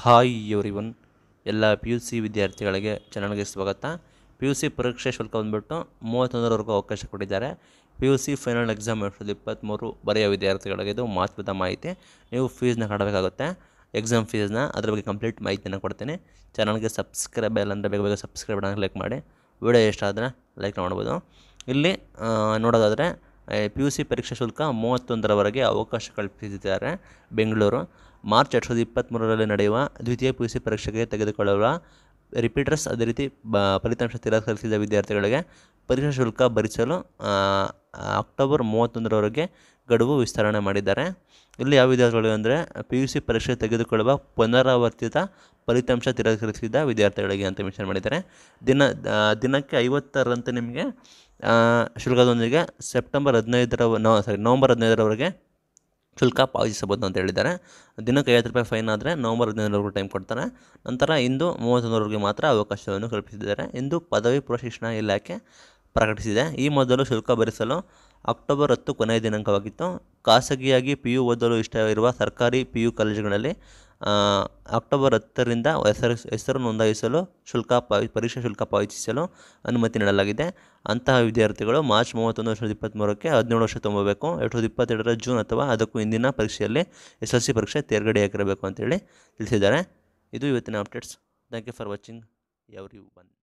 hi everyone ಎಲ್ಲ P U C ವಿದ್ಯಾರ್ಥಿಗಳಿಗೆ ಚಾನಲ್ಗೆ ಸ್ವಾಗತ ಪಿ ಯು ಸಿ ಪರೀಕ್ಷೆ ಶುಲ್ಕ ಬಂದುಬಿಟ್ಟು ಮೂವತ್ತೊಂದರವರೆಗೂ ಅವಕಾಶ ಕೊಟ್ಟಿದ್ದಾರೆ P U C final exam ಎರಡು ಸಾವಿರದ ಇಪ್ಪತ್ತ್ಮೂರು ಬರೆಯೋ ವಿದ್ಯಾರ್ಥಿಗಳಿಗೆ ಇದು ಮಹತ್ವದ ಮಾಹಿತಿ ನೀವು ಫೀಸ್ನ ಕಟ್ಟಬೇಕಾಗುತ್ತೆ ಎಕ್ಸಾಮ್ ಫೀಸ್ನ ಅದ್ರ ಬಗ್ಗೆ ಕಂಪ್ಲೀಟ್ ಮಾಹಿತಿಯನ್ನು ಕೊಡ್ತೀನಿ ಚಾನಲ್ಗೆ ಸಬ್ಸ್ಕ್ರೈಬ್ ಇಲ್ಲ ಅಂದರೆ ಬೇಗ ಬೇಗ ಸಬ್ಸ್ಕ್ರೈಬ್ ಬಟನ್ ಕ್ಲಿಕ್ ಮಾಡಿ ವಿಡಿಯೋ ಇಷ್ಟ ಆದರೆ ಲೈಕ್ ಮಾಡ್ಬೋದು ಇಲ್ಲಿ ಆ, ನೋಡೋದಾದರೆ ಪಿ ಯು ಸಿ ಪರೀಕ್ಷಾ ಶುಲ್ಕ ಮೂವತ್ತೊಂದರವರೆಗೆ ಅವಕಾಶ ಕಲ್ಪಿಸಿದ್ದಾರೆ ಬೆಂಗಳೂರು ಮಾರ್ಚ್ ಎರಡು ಸಾವಿರದ ಇಪ್ಪತ್ತ್ಮೂರರಲ್ಲಿ ನಡೆಯುವ ದ್ವಿತೀಯ ಪಿ ಯು ಸಿ ಪರೀಕ್ಷೆಗೆ ತೆಗೆದುಕೊಳ್ಳುವ ರಿಪೀಟರ್ಸ್ ಅದೇ ರೀತಿ ಬ ಫಲಿತಾಂಶ ತಿರಸ್ಕರಿಸಿದ ವಿದ್ಯಾರ್ಥಿಗಳಿಗೆ ಪರೀಕ್ಷಾ ಶುಲ್ಕ ಭರಿಸಲು ಆ, ಅಕ್ಟೋಬರ್ ಮೂವತ್ತೊಂದರವರೆಗೆ ಗಡುವು ವಿಸ್ತರಣೆ ಮಾಡಿದ್ದಾರೆ ಇಲ್ಲಿ ಯಾವ ವಿದ್ಯಾರ್ಥಿಗಳಿಗೆ ಅಂದರೆ ಪಿ ಯು ಸಿ ಪರೀಕ್ಷೆ ತೆಗೆದುಕೊಳ್ಳುವ ಪುನರಾವರ್ತಿತ ಫಲಿತಾಂಶ ತಿರಸ್ಕರಿಸಿದ ವಿದ್ಯಾರ್ಥಿಗಳಿಗೆ ಅಂತ ಮೆನ್ಷನ್ ಮಾಡಿದ್ದಾರೆ ದಿನ ಆ, ದಿನಕ್ಕೆ ಐವತ್ತರಂತೆ ನಿಮಗೆ ಆ, ಶುಲ್ಕದೊಂದಿಗೆ ಸೆಪ್ಟೆಂಬರ್ ಹದಿನೈದರ ನೋ ಸಾರಿ ನವಂಬರ್ ಹದಿನೈದರವರೆಗೆ ಶುಲ್ಕ ಪಾವತಿಸಬಹುದು ಅಂತ ಹೇಳಿದ್ದಾರೆ ದಿನಕ್ಕೆ ಐವತ್ತು ರೂಪಾಯಿ ಫೈನ್ ಆದರೆ ನವಂಬರ್ ಹದಿನೈದರವರೆಗೂ ಟೈಮ್ ಕೊಡ್ತಾರೆ ನಂತರ ಇಂದು ಮೂವತ್ತೊಂದರವರೆಗೆ ಮಾತ್ರ ಅವಕಾಶವನ್ನು ಕಲ್ಪಿಸಿದ್ದಾರೆ ಎಂದು ಪದವಿ ಪೂರ್ವ ಶಿಕ್ಷಣ ಇಲಾಖೆ ಪ್ರಕಟಿಸಿದೆ ಈ ಮೊದಲು ಶುಲ್ಕ ಭರಿಸಲು ಅಕ್ಟೋಬರ್ ಹತ್ತು ಕೊನೆಯ ದಿನಾಂಕವಾಗಿತ್ತು ಖಾಸಗಿಯಾಗಿ ಪಿ ಯು ಓದಲು ಇಷ್ಟವಿರುವ ಸರ್ಕಾರಿ ಪಿ ಯು ಕಾಲೇಜುಗಳಲ್ಲಿ ಆ, ಅಕ್ಟೋಬರ್ ಹತ್ತರಿಂದ ಹೆಸರು ಹೆಸರು ನೋಂದಾಯಿಸಲು ಶುಲ್ಕ ಪಾವ ಪರೀಕ್ಷಾ ಶುಲ್ಕ ಪಾವತಿಸಲು ಅನುಮತಿ ನೀಡಲಾಗಿದೆ ಅಂತಹ ವಿದ್ಯಾರ್ಥಿಗಳು ಮಾರ್ಚ್ ಮೂವತ್ತೊಂದು ಎರಡು ಸಾವಿರದ ಇಪ್ಪತ್ತ್ಮೂರಕ್ಕೆ ಹದಿನೇಳು ವರ್ಷ ತುಂಬಬೇಕು ಎರಡು ಸಾವಿರದ ಇಪ್ಪತ್ತೆರಡರ ಜೂನ್ ಅಥವಾ ಅದಕ್ಕೂ ಹಿಂದಿನ ಪರೀಕ್ಷೆಯಲ್ಲಿ ಎಸ್ ಎಲ್ ಸಿ ಪರೀಕ್ಷೆ ತೇರ್ಗಡೆಯಾಗಿರಬೇಕು ಅಂತೇಳಿ ತಿಳಿಸಿದ್ದಾರೆ ಇದು ಇವತ್ತಿನ updates thank you for watching every one